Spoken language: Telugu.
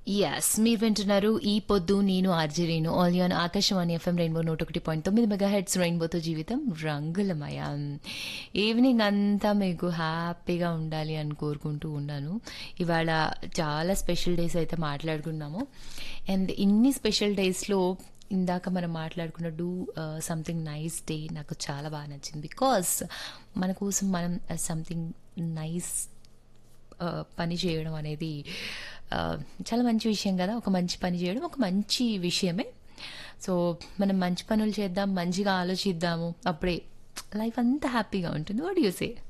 ఎస్ మీరు వింటున్నారు ఈ పొద్దు నేను ఆర్జరీను ఆలియాన్ ఆకాశవాణి ఎఫ్ఎం రెయిన్బో నూట ఒకటి పాయింట్ తొమ్మిది మెగా హెడ్స్ రెయిన్బోతో జీవితం రంగులమయం ఈవినింగ్ అంతా మీకు హ్యాపీగా ఉండాలి అని కోరుకుంటూ ఉన్నాను ఇవాళ చాలా స్పెషల్ డేస్ అయితే మాట్లాడుకున్నాము అండ్ ఇన్ని స్పెషల్ డేస్లో ఇందాక మనం మాట్లాడుకున్న డూ సంథింగ్ నైస్ డే నాకు చాలా బాగా నచ్చింది బికాస్ మన కోసం మనం సంథింగ్ నైస్ ఆ, పని చేయడం అనేది ఆ, చాలా మంచి విషయం కదా ఒక మంచి పని చేయడం ఒక మంచి విషయమే సో మనం మంచి పనులు చేద్దాం మంచిగా ఆలోచిద్దాము అప్పుడే లైఫ్ అంతా హ్యాపీగా ఉంటుంది వాట్ యూ సే